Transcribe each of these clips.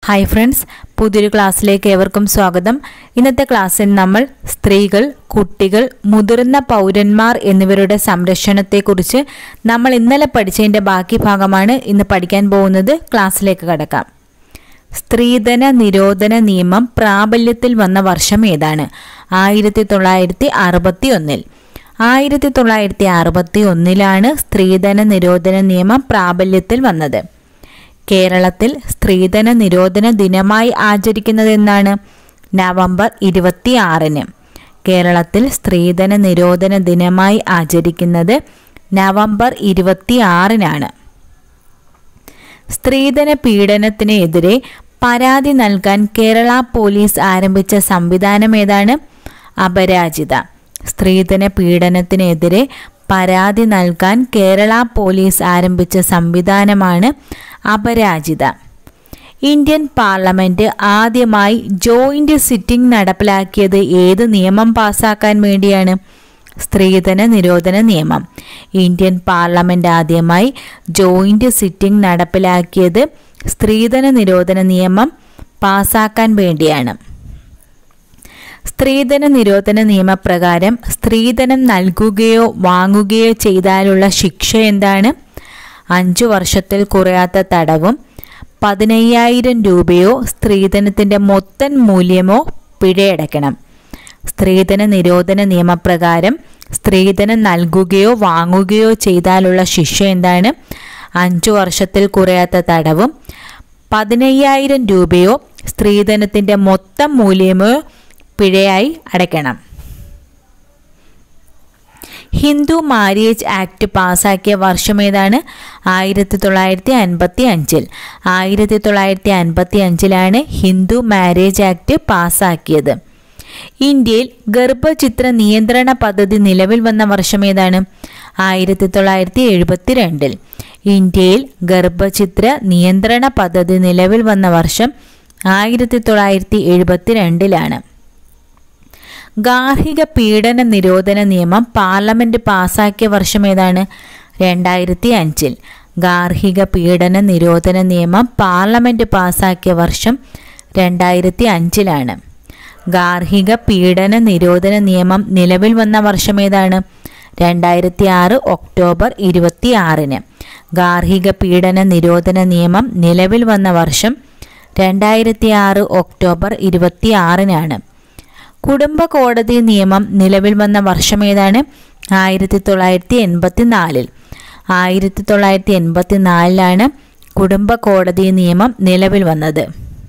hi friends പുതിയൊരു ക്ലാസ്സിലേക്ക് ഏവർക്കും സ്വാഗതം ഇന്നത്തെ ക്ലാസ്സിൽ നമ്മൾ സ്ത്രീകൾ കുട്ടികൾ മുതിർന്ന പൗരന്മാർ എന്നിവരുടെ സംരക്ഷണത്തെക്കുറിച്ച് നമ്മൾ ഇന്നലെ പഠിച്ചതിൻ്റെ ബാക്കി ഭാഗമാണ് ഇന്ന് പഠിക്കാൻ പോകുന്നത് ക്ലാസ്സിലേക്ക് കടക്കാം സ്ത്രീധന നിരോധന നിയമം പ്രാബല്യത്തിൽ വന്ന വർഷം ഏതാണ് ആയിരത്തി തൊള്ളായിരത്തി അറുപത്തി ഒന്നിൽ ആയിരത്തി തൊള്ളായിരത്തി അറുപത്തി ഒന്നിലാണ് സ്ത്രീധന നിരോധന നിയമം പ്രാബല്യത്തിൽ വന്നത് കേരളത്തിൽ സ്ത്രീധന നിരോധന ദിനമായി ആചരിക്കുന്നത് എന്നാണ് നവംബർ ഇരുപത്തി ആറിന് കേരളത്തിൽ സ്ത്രീധന നിരോധന ദിനമായി ആചരിക്കുന്നത് നവംബർ ഇരുപത്തി ആറിനാണ് സ്ത്രീധന പീഡനത്തിനെതിരെ പരാതി നൽകാൻ കേരള പോലീസ് ആരംഭിച്ച സംവിധാനം ഏതാണ് അപരാജിത സ്ത്രീധന പീഡനത്തിനെതിരെ പരാതി നൽകാൻ കേരള പോലീസ് ആരംഭിച്ച സംവിധാനമാണ് അപരാജിത ഇന്ത്യൻ പാർലമെന്റ് ആദ്യമായി ജോയിന്റ് സിറ്റിംഗ് നടപ്പിലാക്കിയത് ഏത് നിയമം പാസാക്കാൻ വേണ്ടിയാണ് സ്ത്രീധന നിരോധന നിയമം ഇന്ത്യൻ പാർലമെന്റ് ആദ്യമായി ജോയിന്റ് സിറ്റിംഗ് നടപ്പിലാക്കിയത് സ്ത്രീധന നിരോധന നിയമം പാസാക്കാൻ വേണ്ടിയാണ് സ്ത്രീധന നിരോധന നിയമപ്രകാരം സ്ത്രീധനം നൽകുകയോ വാങ്ങുകയോ ചെയ്താലുള്ള ശിക്ഷ എന്താണ് അഞ്ചു വർഷത്തിൽ കുറയാത്ത തടവും പതിനയ്യായിരം രൂപയോ സ്ത്രീധനത്തിൻ്റെ മൊത്തം മൂല്യമോ പിഴയടയ്ക്കണം സ്ത്രീധന നിരോധന നിയമപ്രകാരം സ്ത്രീധനം നൽകുകയോ വാങ്ങുകയോ ചെയ്താലുള്ള ശിക്ഷ എന്താണ് അഞ്ചു വർഷത്തിൽ കുറയാത്ത തടവും പതിനയ്യായിരം രൂപയോ സ്ത്രീധനത്തിൻ്റെ മൊത്തം മൂല്യമോ പിഴയായി അടയ്ക്കണം ഹിന്ദു മാരേജ് ആക്ട് പാസാക്കിയ വർഷം ഏതാണ് ആയിരത്തി തൊള്ളായിരത്തി അൻപത്തി അഞ്ചിൽ ആയിരത്തി തൊള്ളായിരത്തി അൻപത്തി അഞ്ചിലാണ് ഹിന്ദു മാരേജ് ആക്ട് പാസാക്കിയത് ഇന്ത്യയിൽ ഗർഭചിത്ര നിയന്ത്രണ പദ്ധതി നിലവിൽ വന്ന വർഷം ഏതാണ് ആയിരത്തി തൊള്ളായിരത്തി എഴുപത്തി രണ്ടിൽ ഇന്ത്യയിൽ ഗർഭചിത്ര നിയന്ത്രണ പദ്ധതി നിലവിൽ വന്ന വർഷം ആയിരത്തി തൊള്ളായിരത്തി എഴുപത്തി രണ്ടിലാണ് ഗാർഹിക പീഡന നിരോധന നിയമം പാർലമെന്റ് പാസാക്കിയ വർഷം ഏതാണ് രണ്ടായിരത്തി അഞ്ചിൽ ഗാർഹിക പീഡന നിരോധന നിയമം പാർലമെന്റ് പാസാക്കിയ വർഷം രണ്ടായിരത്തി അഞ്ചിലാണ് ഗാർഹിക പീഡന നിരോധന നിയമം നിലവിൽ വന്ന വർഷം ഏതാണ് രണ്ടായിരത്തി ആറ് ഒക്ടോബർ ഇരുപത്തി ആറിന് ഗാർഹിക പീഡന നിരോധന നിയമം നിലവിൽ വന്ന വർഷം രണ്ടായിരത്തി ആറ് ഒക്ടോബർ ഇരുപത്തി ആറിനാണ് കുടുംബ കോടതി നിയമം നിലവിൽ വന്ന വർഷം ഏതാണ് ആയിരത്തി തൊള്ളായിരത്തി എൺപത്തി നാലിൽ ആയിരത്തി തൊള്ളായിരത്തി എൺപത്തി നാലിലാണ് കുടുംബ കോടതി നിയമം നിലവിൽ വന്നത്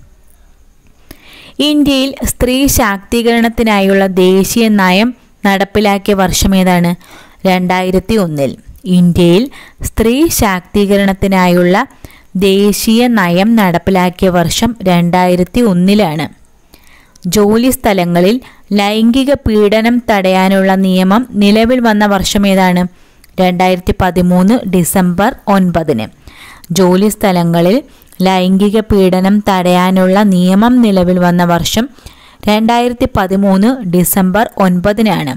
ഇന്ത്യയിൽ സ്ത്രീ ശാക്തീകരണത്തിനായുള്ള ദേശീയ നയം നടപ്പിലാക്കിയ വർഷം ഏതാണ് രണ്ടായിരത്തി ഒന്നിൽ ഇന്ത്യയിൽ സ്ത്രീ ശാക്തീകരണത്തിനായുള്ള ദേശീയ നയം നടപ്പിലാക്കിയ വർഷം രണ്ടായിരത്തി ഒന്നിലാണ് ജോലി സ്ഥലങ്ങളിൽ ലൈംഗിക പീഡനം തടയാനുള്ള നിയമം നിലവിൽ വന്ന വർഷം ഏതാണ് രണ്ടായിരത്തി പതിമൂന്ന് ഡിസംബർ ഒൻപതിന് ജോലി സ്ഥലങ്ങളിൽ ലൈംഗിക പീഡനം തടയാനുള്ള നിയമം നിലവിൽ വന്ന വർഷം രണ്ടായിരത്തി പതിമൂന്ന് ഡിസംബർ ഒൻപതിനാണ്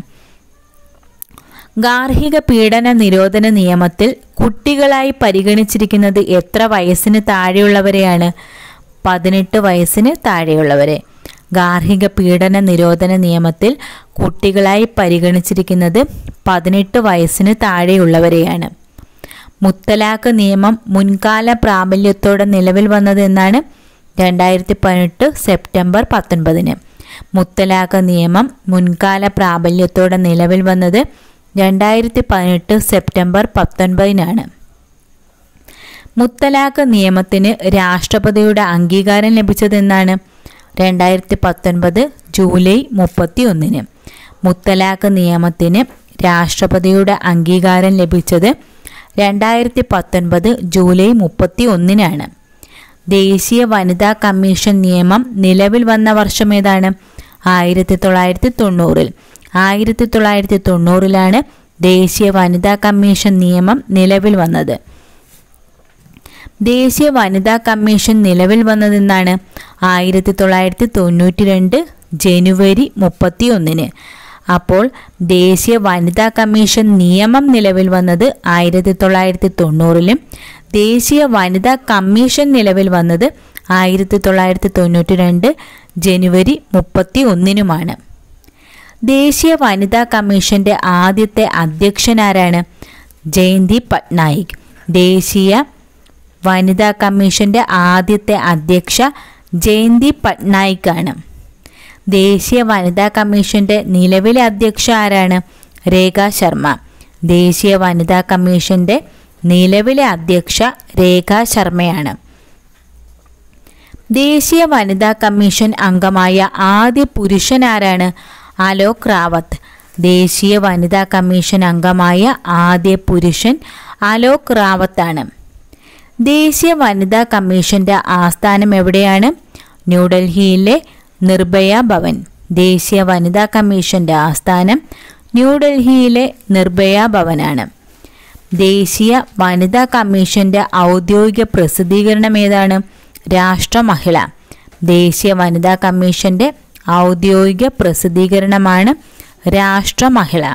ഗാർഹിക പീഡന നിരോധന നിയമത്തിൽ കുട്ടികളായി പരിഗണിച്ചിരിക്കുന്നത് എത്ര വയസ്സിന് താഴെയുള്ളവരെയാണ് പതിനെട്ട് വയസ്സിന് താഴെയുള്ളവരെ ഗാർഹിക പീഡന നിരോധന നിയമത്തിൽ കുട്ടികളായി പരിഗണിച്ചിരിക്കുന്നത് പതിനെട്ട് വയസ്സിന് താഴെയുള്ളവരെയാണ് മുത്തലാഖ് നിയമം മുൻകാല പ്രാബല്യത്തോടെ നിലവിൽ വന്നത് എന്നാണ് രണ്ടായിരത്തി പതിനെട്ട് സെപ്റ്റംബർ പത്തൊൻപതിന് മുത്തലാഖ് നിയമം മുൻകാല പ്രാബല്യത്തോടെ നിലവിൽ വന്നത് രണ്ടായിരത്തി പതിനെട്ട് സെപ്റ്റംബർ പത്തൊൻപതിനാണ് മുത്തലാഖ് നിയമത്തിന് രാഷ്ട്രപതിയുടെ അംഗീകാരം ലഭിച്ചതെന്നാണ് രണ്ടായിരത്തി പത്തൊൻപത് ജൂലൈ മുപ്പത്തി ഒന്നിന് മുത്തലാഖ് നിയമത്തിന് രാഷ്ട്രപതിയുടെ അംഗീകാരം ലഭിച്ചത് രണ്ടായിരത്തി പത്തൊൻപത് ജൂലൈ മുപ്പത്തി ഒന്നിനാണ് ദേശീയ വനിതാ കമ്മീഷൻ നിയമം നിലവിൽ വന്ന വർഷം ഏതാണ് ആയിരത്തി തൊള്ളായിരത്തി തൊണ്ണൂറിൽ ആയിരത്തി തൊള്ളായിരത്തി തൊണ്ണൂറിലാണ് ദേശീയ വനിതാ കമ്മീഷൻ നിയമം നിലവിൽ വന്നത് ദേശീയ വനിതാ കമ്മീഷൻ നിലവിൽ വന്നതെന്നാണ് ആയിരത്തി തൊള്ളായിരത്തി തൊണ്ണൂറ്റി രണ്ട് ജനുവരി മുപ്പത്തി ഒന്നിന് അപ്പോൾ ദേശീയ വനിതാ കമ്മീഷൻ നിയമം നിലവിൽ വന്നത് ആയിരത്തി തൊള്ളായിരത്തി തൊണ്ണൂറിലും ദേശീയ വനിതാ കമ്മീഷൻ നിലവിൽ വന്നത് ആയിരത്തി തൊള്ളായിരത്തി തൊണ്ണൂറ്റി രണ്ട് ജനുവരി മുപ്പത്തി ഒന്നിനുമാണ് ദേശീയ വനിതാ കമ്മീഷന്റെ ആദ്യത്തെ അധ്യക്ഷനാരാണ് ജയന്തി പട്നായിക് ദേശീയ വനിതാ കമ്മീഷന്റെ ആദ്യത്തെ അധ്യക്ഷ ജയന്തി പട്നായിക് ആണ് ദേശീയ വനിതാ കമ്മീഷന്റെ നിലവിലെ അധ്യക്ഷ ആരാണ് രേഖ ശർമ്മ ദേശീയ വനിതാ കമ്മീഷന്റെ നിലവിലെ അധ്യക്ഷ രേഖ ശർമ്മയാണ് ദേശീയ വനിതാ കമ്മീഷൻ അംഗമായ ആദ്യ പുരുഷൻ ആരാണ് അലോക് റാവത്ത് ദേശീയ വനിതാ കമ്മീഷൻ അംഗമായ ആദ്യ പുരുഷൻ അലോക് റാവത്താണ് ദേശീയ വനിതാ കമ്മീഷന്റെ ആസ്ഥാനം എവിടെയാണ് ന്യൂഡൽഹിയിലെ നിർഭയ ഭവൻ ദേശീയ വനിതാ കമ്മീഷന്റെ ആസ്ഥാനം ന്യൂഡൽഹിയിലെ നിർഭയ ഭവനാണ് ദേശീയ വനിതാ കമ്മീഷന്റെ ഔദ്യോഗിക പ്രസിദ്ധീകരണം ഏതാണ് രാഷ്ട്രമഹിള ദേശീയ വനിതാ കമ്മീഷന്റെ ഔദ്യോഗിക പ്രസിദ്ധീകരണമാണ് രാഷ്ട്രമഹിള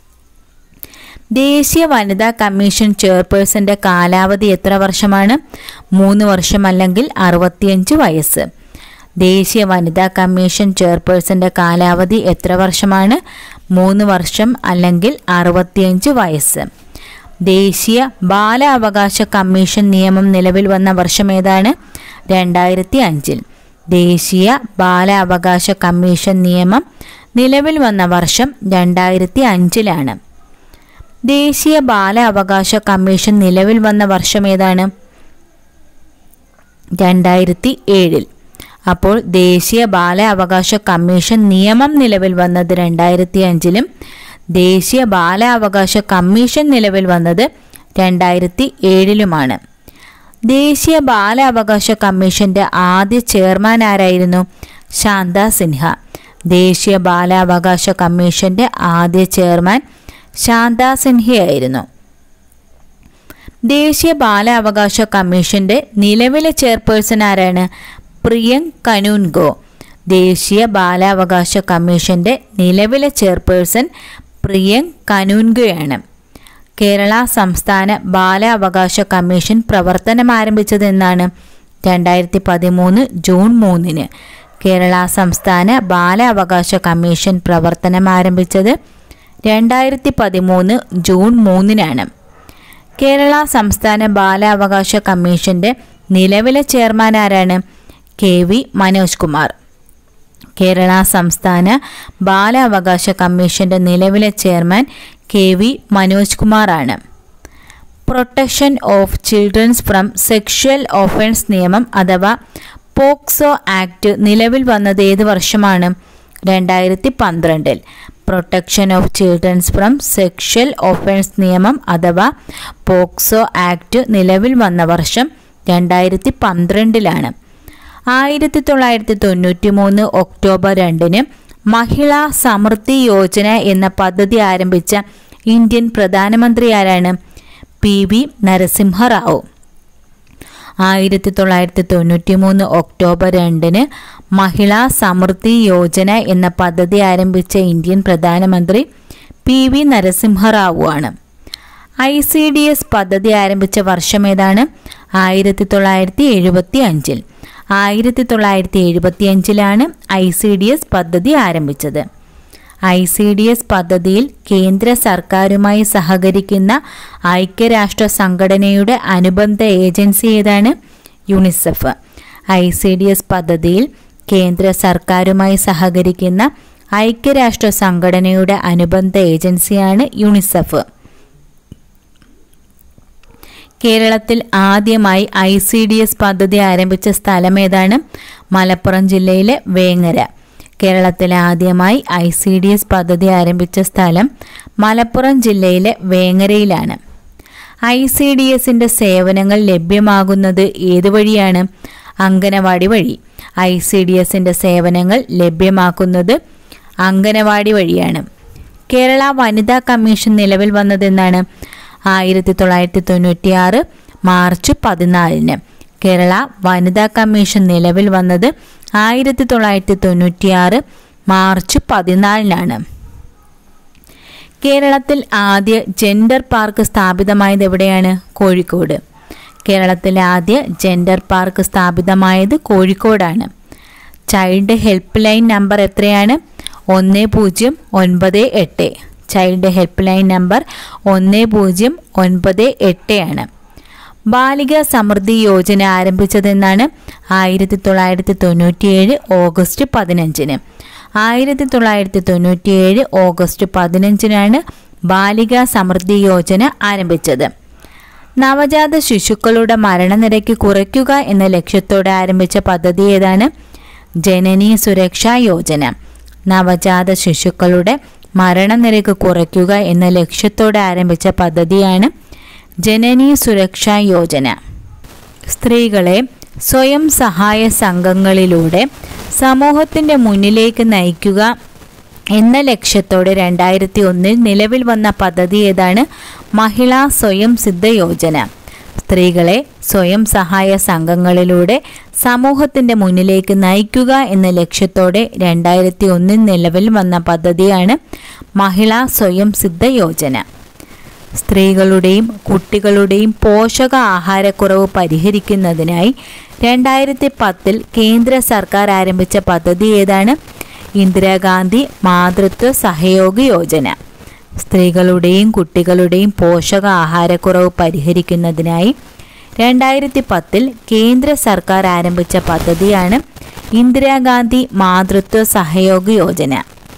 ദേശീയ വനിതാ കമ്മീഷൻ ചെയർപേഴ്സന്റെ കാലാവധി എത്ര വർഷമാണ് മൂന്ന് വർഷം അല്ലെങ്കിൽ അറുപത്തിയഞ്ച് വയസ്സ് ദേശീയ വനിതാ കമ്മീഷൻ ചെയർപേഴ്സന്റെ കാലാവധി എത്ര വർഷമാണ് മൂന്ന് വർഷം അല്ലെങ്കിൽ അറുപത്തിയഞ്ച് വയസ്സ് ദേശീയ ബാലാവകാശ കമ്മീഷൻ നിയമം നിലവിൽ വന്ന വർഷം ഏതാണ് രണ്ടായിരത്തി അഞ്ചിൽ ദേശീയ ബാലാവകാശ കമ്മീഷൻ നിയമം നിലവിൽ വന്ന വർഷം രണ്ടായിരത്തി അഞ്ചിലാണ് ദേശീയ ബാലാവകാശ കമ്മീഷൻ നിലവിൽ വന്ന വർഷം ഏതാണ് രണ്ടായിരത്തി ഏഴിൽ അപ്പോൾ ദേശീയ ബാലാവകാശ കമ്മീഷൻ നിയമം നിലവിൽ വന്നത് രണ്ടായിരത്തി അഞ്ചിലും ദേശീയ ബാലാവകാശ കമ്മീഷൻ നിലവിൽ വന്നത് രണ്ടായിരത്തി ഏഴിലുമാണ് ദേശീയ ബാലാവകാശ കമ്മീഷന്റെ ആദ്യ ചെയർമാൻ ആരായിരുന്നു ശാന്ത സിൻഹ ദേശീയ ബാലാവകാശ കമ്മീഷന്റെ ആദ്യ ചെയർമാൻ ശാന്ത സിൻഹയായിരുന്നു ദേശീയ ബാലാവകാശ കമ്മീഷന്റെ നിലവിലെ ചെയർപേഴ്സൺ ആരാണ് പ്രിയങ്ക് കനൂൻഗോ ദേശീയ ബാലാവകാശ കമ്മീഷന്റെ നിലവിലെ ചെയർപേഴ്സൺ പ്രിയങ്ക് കനൂൻഗോയാണ് കേരള സംസ്ഥാന ബാലാവകാശ കമ്മീഷൻ പ്രവർത്തനം ആരംഭിച്ചത് എന്നാണ് രണ്ടായിരത്തി പതിമൂന്ന് ജൂൺ മൂന്നിന് കേരള സംസ്ഥാന ബാലാവകാശ കമ്മീഷൻ പ്രവർത്തനം ആരംഭിച്ചത് രണ്ടായിരത്തി പതിമൂന്ന് ജൂൺ മൂന്നിനാണ് കേരള സംസ്ഥാന ബാലാവകാശ കമ്മീഷന്റെ നിലവിലെ ചെയർമാൻ ആരാണ് കെ വി മനോജ് കുമാർ കേരള സംസ്ഥാന ബാലാവകാശ കമ്മീഷന്റെ നിലവിലെ chairman K V Manoj Kumar ആണ് protection of childrens from sexual offence നിയമം അഥവാ പോക്സോ ആക്ട് നിലവിൽ വന്നത് ഏത് വർഷമാണ് രണ്ടായിരത്തി പന്ത്രണ്ടിൽ protection of childrens from sexual offence നിയമം അഥവാ പോക്സോ ആക്ട് നിലവിൽ വന്ന വർഷം രണ്ടായിരത്തി പന്ത്രണ്ടിലാണ് ആയിരത്തി തൊള്ളായിരത്തി തൊണ്ണൂറ്റി മൂന്ന് ഒക്ടോബർ രണ്ടിന് മഹിളാ സമൃദ്ധി യോജന എന്ന പദ്ധതി ആരംഭിച്ച ഇന്ത്യൻ പ്രധാനമന്ത്രി ആരാണ് പി വി നരസിംഹറാവു ആയിരത്തി തൊള്ളായിരത്തി തൊണ്ണൂറ്റി മൂന്ന് ഒക്ടോബർ രണ്ടിന് മഹിളാ സമൃദ്ധി യോജന എന്ന പദ്ധതി ആരംഭിച്ച ഇന്ത്യൻ പ്രധാനമന്ത്രി പി വി നരസിംഹറാവു ആണ് ഐ സി ഡി എസ് പദ്ധതി ആരംഭിച്ച വർഷം ഏതാണ് ആയിരത്തി തൊള്ളായിരത്തി എഴുപത്തി അഞ്ചിൽ ആയിരത്തി തൊള്ളായിരത്തി എഴുപത്തി അഞ്ചിലാണ് ഐ സി ഡി എസ് പദ്ധതി ആരംഭിച്ചത് ഐ സി ഡി എസ് പദ്ധതിയിൽ കേന്ദ്ര സർക്കാരുമായി സഹകരിക്കുന്ന ഐക്യരാഷ്ട്ര സംഘടനയുടെ അനുബന്ധ ഏജൻസി ഏതാണ് UNICEF I C D S പദ്ധതിയിൽ കേന്ദ്ര സർക്കാരുമായി സഹകരിക്കുന്ന ഐക്യരാഷ്ട്ര സംഘടനയുടെ അനുബന്ധ ഏജൻസിയാണ് യുണിസെഫ് കേരളത്തിൽ ആദ്യമായി ഐ സി ഡി എസ് പദ്ധതി ആരംഭിച്ച സ്ഥലം ഏതാണ് മലപ്പുറം ജില്ലയിലെ വേങ്ങര കേരളത്തിൽ ആദ്യമായി ഐ സി ഡി എസ് പദ്ധതി ആരംഭിച്ച സ്ഥലം മലപ്പുറം ജില്ലയിലെ വേങ്ങരയിലാണ് ഐ സി ഡി എസിൻ്റെ സേവനങ്ങൾ ലഭ്യമാകുന്നത് ഏത് വഴിയാണ് അങ്കനവാടി വഴി ഐ സി ഡി എസിൻ്റെ സേവനങ്ങൾ ലഭ്യമാക്കുന്നത് അങ്കനവാടി വഴിയാണ് കേരള വനിതാ കമ്മീഷൻ നിലവിൽ വന്നതെന്നാണ് ആയിരത്തി തൊള്ളായിരത്തി തൊണ്ണൂറ്റി ആറ് മാർച്ച് പതിനാലിന് കേരള വനിതാ കമ്മീഷൻ നിലവിൽ വന്നത് ആയിരത്തി തൊള്ളായിരത്തി തൊണ്ണൂറ്റി ആറ് മാർച്ച് പതിനാലിനാണ് കേരളത്തിൽ ആദ്യ ജെൻഡർ പാർക്ക് സ്ഥാപിതമായത് എവിടെയാണ് കോഴിക്കോട് കേരളത്തിലെ ആദ്യ ജെൻഡർ പാർക്ക് സ്ഥാപിതമായത് കോഴിക്കോടാണ് ചൈൽഡ് ഹെൽപ്പ് ലൈൻ നമ്പർ എത്രയാണ് ഒന്ന് പൂജ്യം ഒൻപത് എട്ട് ചൈൽഡ് ഹെൽപ്പ് ലൈൻ നമ്പർ ഒന്ന് പൂജ്യം ഒൻപത് എട്ട് ആണ് ബാലിക സമൃദ്ധി യോജന ആരംഭിച്ചതെന്നാണ് ആയിരത്തി തൊള്ളായിരത്തി തൊണ്ണൂറ്റിയേഴ് ഓഗസ്റ്റ് പതിനഞ്ചിന് ആയിരത്തി തൊള്ളായിരത്തി തൊണ്ണൂറ്റിയേഴ് ഓഗസ്റ്റ് പതിനഞ്ചിനാണ് ബാലിക സമൃദ്ധി യോജന ആരംഭിച്ചത് നവജാത ശിശുക്കളുടെ മരണനിരക്ക് കുറയ്ക്കുക എന്ന ലക്ഷ്യത്തോടെ ആരംഭിച്ച പദ്ധതി ഏതാണ് ജനനി സുരക്ഷാ യോജന നവജാത ശിശുക്കളുടെ മരണനിരക്ക് കുറയ്ക്കുക എന്ന ലക്ഷ്യത്തോടെ ആരംഭിച്ച പദ്ധതിയാണ് ജനനി സുരക്ഷാ യോജന സ്ത്രീകളെ സ്വയം സഹായ സംഘങ്ങളിലൂടെ സമൂഹത്തിൻ്റെ മുന്നിലേക്ക് നയിക്കുക എന്ന ലക്ഷ്യത്തോടെ രണ്ടായിരത്തി ഒന്നിൽ നിലവിൽ വന്ന പദ്ധതി ഏതാണ് മഹിളാ സ്വയം സിദ്ധ യോജന സ്ത്രീകളെ സ്വയം സഹായ സംഘങ്ങളിലൂടെ സമൂഹത്തിൻ്റെ മുന്നിലേക്ക് നയിക്കുക എന്ന ലക്ഷ്യത്തോടെ രണ്ടായിരത്തി ഒന്നിൽ നിലവിൽ വന്ന പദ്ധതിയാണ് മഹിളാ സ്വയം സിദ്ധ യോജന സ്ത്രീകളുടെയും കുട്ടികളുടെയും പോഷക ആഹാരക്കുറവ് പരിഹരിക്കുന്നതിനായി രണ്ടായിരത്തി പത്തിൽ കേന്ദ്ര സർക്കാർ ആരംഭിച്ച പദ്ധതി ഏതാണ് ഇന്ദിരാഗാന്ധി മാതൃത്വ സഹയോഗ യോജന സ്ത്രീകളുടെയും കുട്ടികളുടെയും പോഷക ആഹാരക്കുറവ് പരിഹരിക്കുന്നതിനായി രണ്ടായിരത്തി പത്തിൽ കേന്ദ്ര സർക്കാർ ആരംഭിച്ച പദ്ധതിയാണ് ഇന്ദിരാഗാന്ധി മാതൃത്വ സഹയോഗ യോജന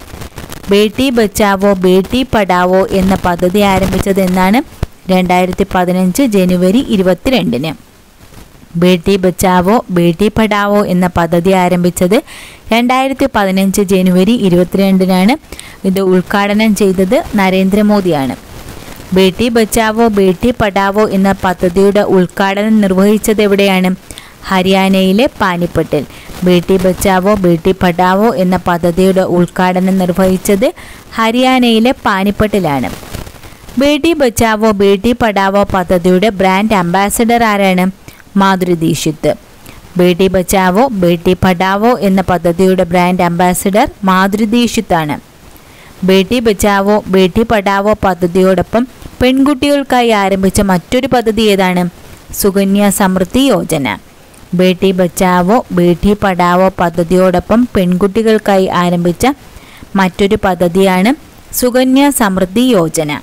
ബേട്ടി ബച്ചാവോ ബേട്ടി പഠാവോ എന്ന പദ്ധതി ആരംഭിച്ചത് എന്നാണ് രണ്ടായിരത്തി പതിനഞ്ച് ജനുവരി ഇരുപത്തിരണ്ടിന് ബേട്ടി ബച്ചാവോ ബേട്ടി പഠാവോ എന്ന പദ്ധതി ആരംഭിച്ചത് രണ്ടായിരത്തി പതിനഞ്ച് ജനുവരി ഇരുപത്തിരണ്ടിനാണ് ഇത് ഉദ്ഘാടനം ചെയ്തത് നരേന്ദ്രമോദിയാണ് ബേട്ടി ബച്ചാവോ ബേട്ടി പഠാവോ എന്ന പദ്ധതിയുടെ ഉദ്ഘാടനം നിർവഹിച്ചത് എവിടെയാണ് ഹരിയാനയിലെ പാനിപ്പട്ടിൽ ബേട്ടി ബച്ചാവോ ബേട്ടി പഠാവോ എന്ന പദ്ധതിയുടെ ഉദ്ഘാടനം നിർവഹിച്ചത് ഹരിയാനയിലെ പാനിപ്പട്ടിലാണ് ബേട്ടി ബച്ചാവോ ബേട്ടി പഠാവോ പദ്ധതിയുടെ ബ്രാൻഡ് അംബാസഡർ ആരാണ് മാധുരി ദീക്ഷിത് ബേട്ടി ബച്ചാവോ ബേട്ടി പഠാവോ എന്ന പദ്ധതിയുടെ ബ്രാൻഡ് അംബാസഡർ മാധുരി ദീക്ഷിത് ആണ് ബേട്ടി ബച്ചാവോ ബേട്ടി പഠാവോ പദ്ധതിയോടൊപ്പം പെൺകുട്ടികൾക്കായി ആരംഭിച്ച മറ്റൊരു പദ്ധതി ഏതാണ് സുകന്യ സമൃദ്ധി യോജന ബേട്ടി ബച്ചാവോ ബേട്ടി പഠാവോ പദ്ധതിയോടൊപ്പം പെൺകുട്ടികൾക്കായി ആരംഭിച്ച മറ്റൊരു പദ്ധതിയാണ് സുകന്യ സമൃദ്ധി യോജന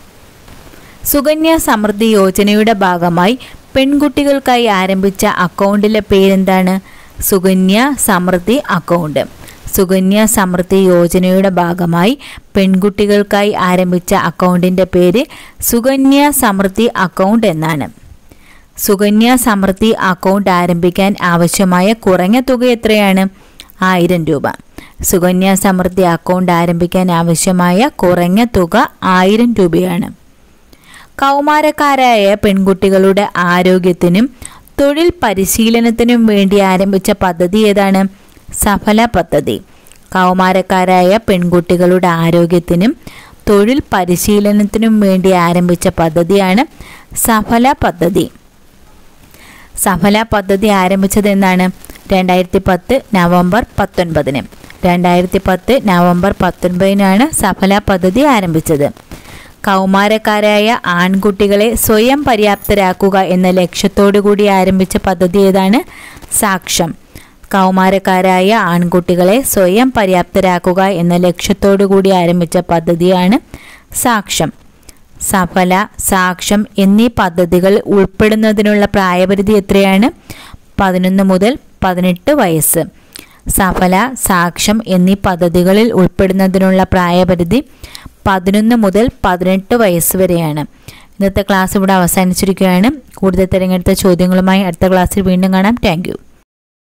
സുകന്യ സമൃദ്ധി യോജനയുടെ ഭാഗമായി പെൺകുട്ടികൾക്കായി ആരംഭിച്ച അക്കൗണ്ടിലെ പേരെന്താണ് സുകന്യ സമൃദ്ധി അക്കൗണ്ട് സുകന്യ സമൃദ്ധി യോജനയുടെ ഭാഗമായി പെൺകുട്ടികൾക്കായി ആരംഭിച്ച അക്കൗണ്ടിൻ്റെ പേര് സുകന്യ സമൃദ്ധി അക്കൗണ്ട് എന്നാണ് സുകന്യ സമൃദ്ധി അക്കൗണ്ട് ആരംഭിക്കാൻ ആവശ്യമായ കുറഞ്ഞ തുക എത്രയാണ് ആയിരം രൂപ സുകന്യ സമൃദ്ധി അക്കൗണ്ട് ആരംഭിക്കാൻ ആവശ്യമായ കുറഞ്ഞ തുക ആയിരം രൂപയാണ് കൗമാരക്കാരായ പെൺകുട്ടികളുടെ ആരോഗ്യത്തിനും തൊഴിൽ പരിശീലനത്തിനും വേണ്ടി ആരംഭിച്ച പദ്ധതി ഏതാണ് സഫല പദ്ധതി കൗമാരക്കാരായ പെൺകുട്ടികളുടെ ആരോഗ്യത്തിനും തൊഴിൽ പരിശീലനത്തിനും വേണ്ടി ആരംഭിച്ച പദ്ധതിയാണ് സഫല പദ്ധതി സഫല പദ്ധതി ആരംഭിച്ചത് എന്നാണ് രണ്ടായിരത്തി പത്ത് നവംബർ പത്തൊൻപതിന് രണ്ടായിരത്തി പത്ത് നവംബർ പത്തൊൻപതിനാണ് സഫല പദ്ധതി ആരംഭിച്ചത് കൗമാരക്കാരായ ആൺകുട്ടികളെ സ്വയം പര്യാപ്തരാക്കുക എന്ന ലക്ഷ്യത്തോടു കൂടി ആരംഭിച്ച പദ്ധതി ഏതാണ് സാക്ഷം കൗമാരക്കാരായ ആൺകുട്ടികളെ സ്വയം പര്യാപ്തരാക്കുക എന്ന ലക്ഷ്യത്തോടു കൂടി ആരംഭിച്ച പദ്ധതിയാണ് സാക്ഷം സഫല സാക്ഷം എന്നീ പദ്ധതികൾ ഉൾപ്പെടുന്നതിനുള്ള പ്രായപരിധി എത്രയാണ് പതിനൊന്ന് മുതൽ പതിനെട്ട് വയസ്സ് സഫല സാക്ഷം എന്നീ പദ്ധതികളിൽ ഉൾപ്പെടുന്നതിനുള്ള പ്രായപരിധി പതിനൊന്ന് മുതൽ പതിനെട്ട് വയസ്സ് വരെയാണ് ഇന്നത്തെ ക്ലാസ് ഇവിടെ അവസാനിച്ചിരിക്കുകയാണ് കൂടുതൽ തിരഞ്ഞെടുത്ത ചോദ്യങ്ങളുമായി അടുത്ത ക്ലാസ്സിൽ വീണ്ടും കാണാം താങ്ക്